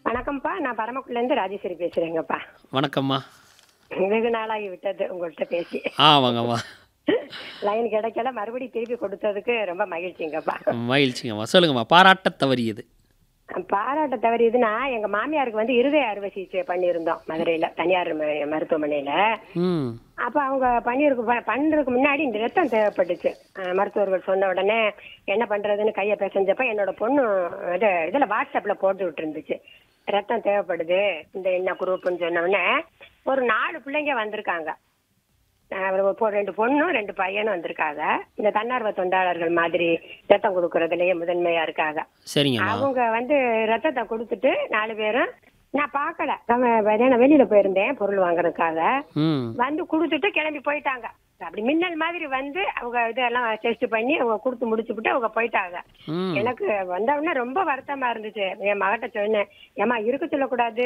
வணக்கம்ப்பா நான் பரமக்குள்ள இருந்து ராஜேஸ்வரி பேசுறேங்கப்பா வணக்கம்மா வெகு நாளாகி விட்டது உங்கள்கிட்ட பேசி ஆமாங்கம்மா லைன் கிடைக்கல மறுபடியும் திருப்பி கொடுத்ததுக்கு ரொம்ப மகிழ்ச்சிங்கப்பா மகிழ்ச்சிங்கம்மா சொல்லுங்கம்மா பாராட்ட தவறியது பாராட்ட தவறியதுன்னா எங்க மாமியாருக்கு வந்து இருதய அறுவை சிகிச்சை பண்ணியிருந்தோம் மதுரையில தனியார் ம- மருத்துவமனையில ம் அப்ப அவங்க பண்ணிருக்கு ப- பண்றதுக்கு முன்னாடி இந்த ரத்தம் தேவைப்பட்டுச்சு அஹ் மருத்துவர்கள் சொன்ன உடனே என்ன பண்றதுன்னு கையை பிசைஞ்சப்ப என்னோட பொண்ணு இது இதுல வாட்ஸ்அப்ல போட்டு விட்டு இருந்துச்சு ரத்தம் தேவைப்படுது இந்த என்ன குரூப்னு சொன்ன உடனே ஒரு நாலு பிள்ளைங்க வந்திருக்காங்க அஹ் ஒரு பொ- ரெண்டு பொண்ணும் ரெண்டு பையனும் வந்திருக்காங்க இந்த தன்னார்வ தொண்டாளர்கள் மாதிரி ரத்தம் கொடுக்கறதுலயே முதன்மையா இருக்காங்க சரிங்கம்மா அவங்க வந்து ரத்தத்தை கொடுத்துட்டு நாலு பேரும் நான் பார்க்கல அவன் நான் வெளியில போயிருந்தேன் பொருள் வாங்குறதுக்காக ம் வந்து கொடுத்துட்டு கிளம்பி போயிட்டாங்க அப்படி மின்னல் மாதிரி வந்து அவங்க இதெல்லாம் டெஸ்ட் பண்ணி அவங்க கொடுத்து முடிச்சுப்புட்டு அவங்க போயிட்டாங்க ம் எனக்கு வந்த உடனே ரொம்ப வருத்தமா இருந்துச்சு என் மகிட்ட சொன்னேன் ஏமா இருக்க சொல்லக்கூடாது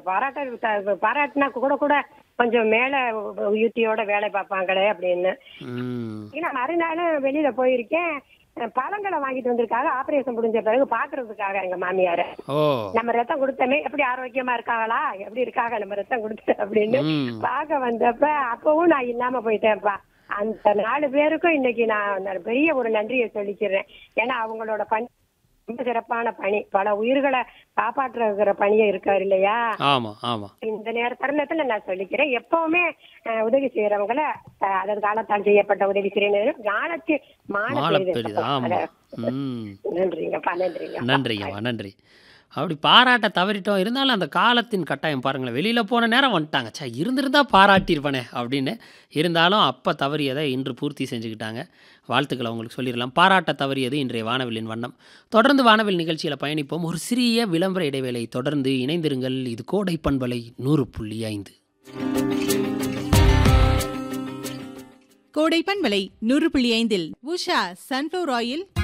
பாராட்ட பாராட்டினா கூட கூட கொஞ்சம் மேல யுத்தியோட வேலை பார்ப்பாங்களே அப்படின்னு ம் ஏன்னா மறுநாள் வெளியில போயிருக்கேன் பழங்களை வாங்கிட்டு வந்திருக்காங்க ஆபரேஷன் முடிஞ்ச பிறகு பாக்குறதுக்காக எங்க மாமியார ஓ நம்ம ரத்தம் கொடுத்தமே எப்படி ஆரோக்கியமா இருக்காங்களா எப்படி இருக்காங்க நம்ம ரத்தம் கொடுத்த அப்படின்னு ம் பார்க்க வந்தப்ப அப்பவும் நான் இல்லாம போயிட்டேன்ப்பா அந்த நாலு பேருக்கும் இன்னைக்கு நான் அந்த பெரிய ஒரு நன்றியை சொல்லிக்கிறேன் ஏன்னா அவங்களோட பணி ரொம்ப சிறப்பான பணி பல உயிர்களை காப்பாற்றுகிற பணியே இருக்காரு இல்லையா ஆமாம் ஆமாம் இந்த நேர தருணத்துல நான் சொல்லிக்கிறேன் எப்பவுமே அஹ், உதவி செய்யறவங்கள அஹ், அதாவது காலத்தால் செய்யப்பட்ட உதவி செய்யணும் ஞானத்து மான மாலை பெரிது. பெரிது அத- ஆமாம் ம் நன்றிங்கப்பா நன்றிங்க நன்றிங்கம்மா நன்றி அப்படி பாராட்ட தவறிட்டோம் இருந்தாலும் அந்த காலத்தின் கட்டாயம் பாருங்களேன் வெளியில் போன நேரம் வந்துட்டாங்க சே இருந்திருந்தா பாராட்டியிருப்பனே அப்படின்னு இருந்தாலும் அப்போ தவறியதை இன்று பூர்த்தி செஞ்சுக்கிட்டாங்க வாழ்த்துக்களை அவங்களுக்கு சொல்லிடலாம் பாராட்ட தவறியது இன்றைய வானவில்லின் வண்ணம் தொடர்ந்து வானவில் நிகழ்ச்சியில் பயணிப்போம் ஒரு சிறிய விளம்பர இடைவேளை தொடர்ந்து இணைந்திருங்கள் இது கோடை பண்பலை நூறு புள்ளி ஐந்து கோடை பண்பலை நூறு புள்ளி ஐந்தில் உஷா சன்ஃப்ளவர் ஆயில்